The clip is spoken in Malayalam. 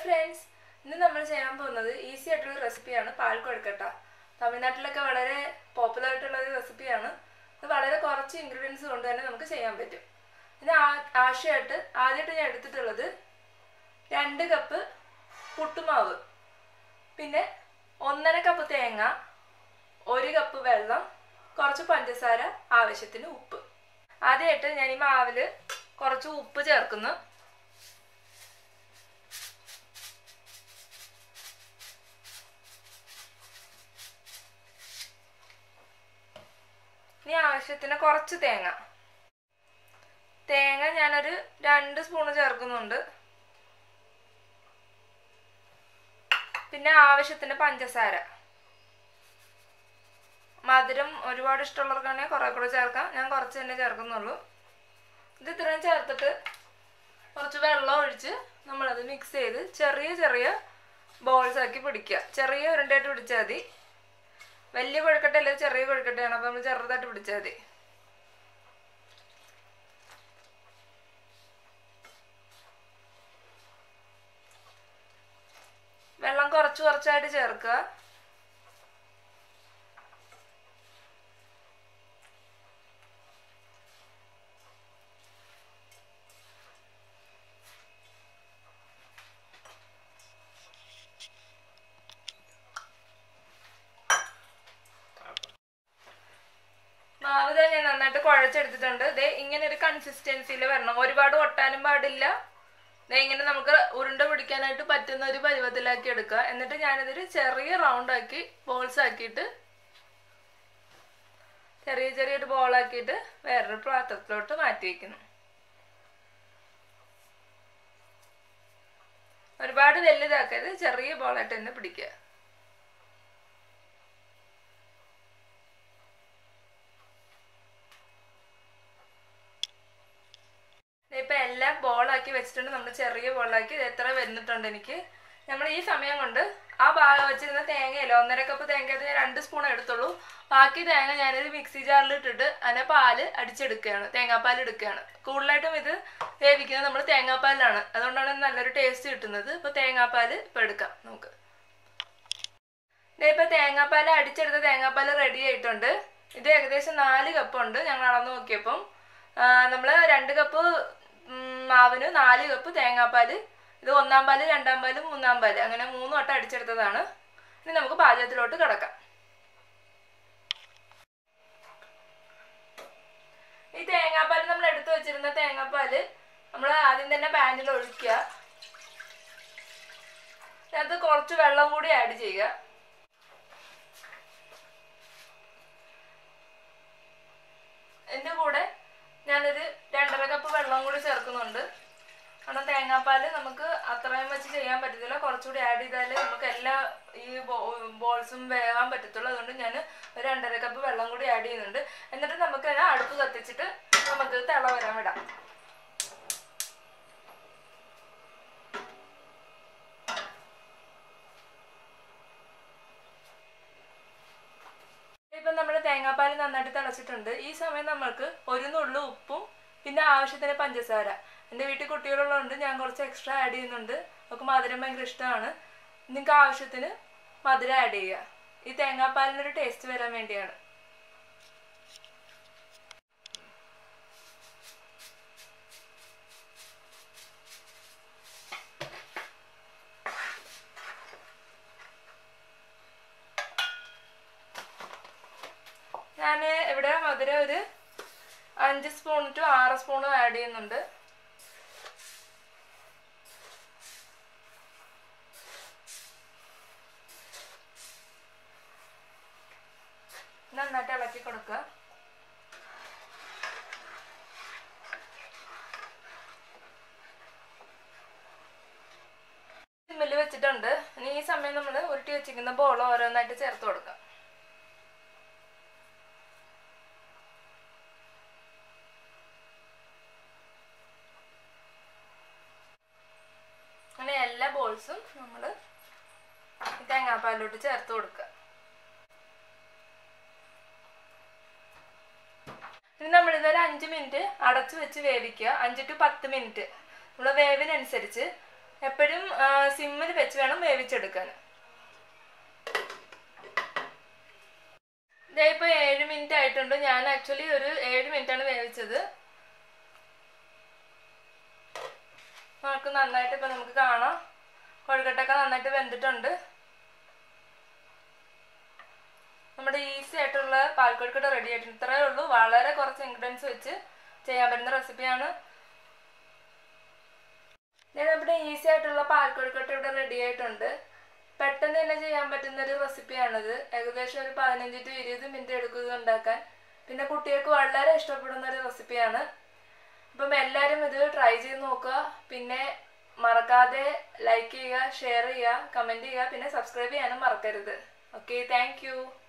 ഫ്രണ്ട്സ് ഇന്ന് നമ്മൾ ചെയ്യാൻ പോകുന്നത് ഈസി ആയിട്ടുള്ള റെസിപ്പിയാണ് പാൽ കൊഴുക്കട്ട തമിഴ്നാട്ടിലൊക്കെ വളരെ പോപ്പുലർ ആയിട്ടുള്ള ഒരു റെസിപ്പിയാണ് ഇത് വളരെ കുറച്ച് ഇൻഗ്രീഡിയൻസ് കൊണ്ട് തന്നെ നമുക്ക് ചെയ്യാൻ പറ്റും ഇതിന് ആ- ആവശ്യമായിട്ട് ആദ്യമായിട്ട് ഞാൻ എടുത്തിട്ടുള്ളത് രണ്ട് കപ്പ് പുട്ടുമാവ് പിന്നെ ഒന്നര കപ്പ് തേങ്ങ ഒരു കപ്പ് വെള്ളം കുറച്ച് പഞ്ചസാര ആവശ്യത്തിന് ഉപ്പ് ആദ്യമായിട്ട് ഞാൻ ഈ മാവിൽ കുറച്ച് ഉപ്പ് ചേർക്കുന്നു ഇനി ആവശ്യത്തിന് കുറച്ച് തേങ്ങ തേങ്ങ ഞാനൊരു രണ്ട് സ്പൂണ് ചേർക്കുന്നുണ്ട് പിന്നെ ആവശ്യത്തിന് പഞ്ചസാര മധുരം ഒരുപാട് ഇഷ്ടമുള്ളവർക്കാണെങ്കിൽ കുറേ കൂടെ ചേർക്കാം ഞാൻ കുറച്ച് തന്നെ ചേർക്കുന്നുള്ളൂ ഇത് ഇത്രയും ചേർത്തിട്ട് കുറച്ച് വെള്ളം ഒഴിച്ച് നമ്മളത് മിക്സ് ചെയ്ത് ചെറിയ ചെറിയ ബോൾസ് ആക്കി പിടിക്കുക ചെറിയ ഉരുണ്ടയായിട്ട് പിടിച്ചാൽ മതി വലിയ കൊഴുക്കട്ടയല്ല ചെറിയ കൊഴുക്കട്ടയാണ് അപ്പോൾ നമ്മൾ ചെറുതായിട്ട് പിടിച്ചാൽ മതി വെള്ളം കുറച്ച് കുറച്ചായിട്ട് ചേർക്കുക മാവ് തന്നെ ഞാൻ നന്നായിട്ട് കുഴച്ചെടുത്തിട്ടുണ്ട് ദേ ഇങ്ങനെ ഒരു കൺസിസ്റ്റൻസിയിൽ വരണം ഒരുപാട് ഒട്ടാനും പാടില്ല ദേ ഇങ്ങനെ നമുക്ക് ഉരുണ്ട പിടിക്കാനായിട്ട് പറ്റുന്ന ഒരു പരുവത്തിലാക്കി എടുക്കുക എന്നിട്ട് ഞാനിതൊരു ചെറിയ റൗണ്ട് ആക്കി ബോൾസ് ആക്കിയിട്ട് ചെറിയ ചെറിയൊരു ബോളാക്കിയിട്ട് വേറൊരു പാത്രത്തിലോട്ട് മാറ്റി വയ്ക്കുന്നു ഒരുപാട് വലുതാക്കരുത് ചെറിയ ബോളായിട്ട് തന്നെ പിടിക്കുക ഇപ്പൊ എല്ലാം ബോളാക്കി വെച്ചിട്ടുണ്ട് നമ്മൾ ചെറിയ ബോളാക്കി ഇത് എത്ര വരുന്നിട്ടുണ്ട് എനിക്ക് നമ്മൾ ഈ സമയം കൊണ്ട് ആ ഭാഗം വെച്ചിരുന്ന തേങ്ങയല്ല ഒന്നര കപ്പ് തേങ്ങ അത് ഞാൻ രണ്ട് സ്പൂൺ എടുത്തുള്ളൂ ബാക്കി തേങ്ങ ഞാനൊരു മിക്സി ജാറിൽ ഇട്ടിട്ട് അതിനെ പാല് അടിച്ചെടുക്കുകയാണ് തേങ്ങാപ്പാൽ എടുക്കുകയാണ് കൂടുതലായിട്ടും ഇത് വേവിക്കുന്നത് നമ്മൾ തേങ്ങാപ്പാലിലാണ് അതുകൊണ്ടാണ് നല്ലൊരു ടേസ്റ്റ് കിട്ടുന്നത് ഇപ്പൊ തേങ്ങാപ്പാൽ ഇപ്പൊ എടുക്കാം നമുക്ക് ദേ ഇപ്പൊ തേങ്ങാപ്പാൽ അടിച്ചെടുത്ത തേങ്ങാപ്പാൽ റെഡി ആയിട്ടുണ്ട് ഇത് ഏകദേശം നാല് കപ്പ് ഉണ്ട് ഞങ്ങൾ അളന്ന് നോക്കിയപ്പം നമ്മൾ രണ്ട് കപ്പ് ഉം, മാവിന് നാല് കപ്പ് തേങ്ങാപ്പാല് ഇത് ഒന്നാം പാല് രണ്ടാം പാല് മൂന്നാം പാല് അങ്ങനെ മൂന്ന് വട്ടം അടിച്ചെടുത്തതാണ് ഇനി നമുക്ക് പാചകത്തിലോട്ട് കിടക്കാം ഈ തേങ്ങാപ്പാൽ നമ്മൾ എടുത്തു വെച്ചിരുന്ന തേങ്ങാപ്പാല് നമ്മൾ ആദ്യം തന്നെ പാനിൽ ഒഴിക്കുക അതിനകത്ത് കുറച്ച് വെള്ളം കൂടി ആഡ് ചെയ്യുക ഇതിന്റെ കൂടെ ഞാനൊരു രണ്ടര കപ്പ് വെള്ളം കൂടി ചേർക്കുന്നുണ്ട് കാരണം തേങ്ങാപ്പാല് നമുക്ക് അത്രയും വെച്ച് ചെയ്യാൻ പറ്റത്തില്ല കുറച്ചുകൂടി ആഡ് ചെയ്താലേ നമുക്ക് എല്ലാ ഈ ബോൾസും വേകാൻ പറ്റത്തുള്ളൂ അതുകൊണ്ട് ഞാൻ ഒരു രണ്ടര കപ്പ് വെള്ളം കൂടി ആഡ് ചെയ്യുന്നുണ്ട് എന്നിട്ട് നമുക്ക് അതിനെ അടുപ്പ് കത്തിച്ചിട്ട് നമുക്ക് തിള വരാൻ വിടാം ഇപ്പം നമ്മുടെ തേങ്ങാപ്പാൽ നന്നായിട്ട് തിളച്ചിട്ടുണ്ട് ഈ സമയം നമ്മൾക്ക് ഒരു നുള്ളു ഉപ്പും പിന്നെ ആവശ്യത്തിന് പഞ്ചസാര എൻ്റെ വീട്ടിൽ കുട്ടികളുള്ളതുകൊണ്ട് ഞാൻ കുറച്ച് എക്സ്ട്രാ ആഡ് ചെയ്യുന്നുണ്ട് അവർക്ക് മധുരം ഭയങ്കര ഇഷ്ടമാണ് നിങ്ങൾക്ക് ആവശ്യത്തിന് മധുരം ആഡ് ചെയ്യുക ഈ തേങ്ങാപ്പാലിനൊരു ടേസ്റ്റ് വരാൻ വേണ്ടിയാണ് ഞാൻ ഇവിടെ മധുരം ഒരു അഞ്ച് സ്പൂൺ ടു ആറ് സ്പൂൺ ആഡ് ചെയ്യുന്നുണ്ട് നന്നായിട്ട് ഇളക്കി കൊടുക്കുക സിമ്മിൽ വെച്ചിട്ടുണ്ട് ഇനി ഈ സമയം നമ്മൾ ഉരുട്ടി വെച്ചിരിക്കുന്ന ബോൾ ഓരോന്നായിട്ട് ചേർത്ത് കൊടുക്കാം അങ്ങനെ എല്ലാ ബോൾസും നമ്മൾ തേങ്ങാപ്പാലിലോട്ട് ചേർത്ത് കൊടുക്കുക ഇനി നമ്മളിത് ഒരു അഞ്ച് മിനിറ്റ് അടച്ചു വെച്ച് വേവിക്കുക അഞ്ച് ടു പത്ത് മിനിറ്റ് നമ്മൾ വേവിനനുസരിച്ച് എപ്പോഴും സിമ്മിൽ വെച്ച് വേണം വേവിച്ചെടുക്കാൻ ഇതേ ഇപ്പോൾ ഏഴ് മിനിറ്റ് ആയിട്ടുണ്ട് ഞാൻ ആക്ച്വലി ഒരു ഏഴ് മിനിറ്റ് ആണ് വേവിച്ചത് നമുക്ക് നന്നായിട്ട് ഇപ്പം നമുക്ക് കാണാം കൊഴുക്കട്ടൊക്കെ നന്നായിട്ട് വെന്തിട്ടുണ്ട് നമ്മുടെ ഈസി ആയിട്ടുള്ള പാൽക്കൊഴുക്കട്ട റെഡി ആയിട്ടുണ്ട് ഇത്രയേ ഉള്ളൂ വളരെ കുറച്ച് ഇൻഗ്രീഡിയൻസ് വെച്ച് ചെയ്യാൻ പറ്റുന്ന റെസിപ്പിയാണ് ഞാൻ നമ്മുടെ ഈസി ആയിട്ടുള്ള പാൽക്കൊഴുക്കട്ട ഇവിടെ റെഡി ആയിട്ടുണ്ട് പെട്ടെന്ന് തന്നെ ചെയ്യാൻ പറ്റുന്ന ഒരു റെസിപ്പിയാണിത് ഏകദേശം ഒരു പതിനഞ്ച് ടു ഇരുപത് മിനിറ്റ് എടുക്കും ഇത് ഉണ്ടാക്കാൻ പിന്നെ കുട്ടികൾക്ക് വളരെ ഇഷ്ടപ്പെടുന്ന ഒരു റെസിപ്പിയാണ് അപ്പം എല്ലാവരും ഇത് ട്രൈ ചെയ്ത് നോക്കുക പിന്നെ മറക്കാതെ ലൈക്ക് ചെയ്യുക ഷെയർ ചെയ്യുക കമൻറ്റ് ചെയ്യുക പിന്നെ സബ്സ്ക്രൈബ് ചെയ്യാനും മറക്കരുത് ഓക്കെ താങ്ക്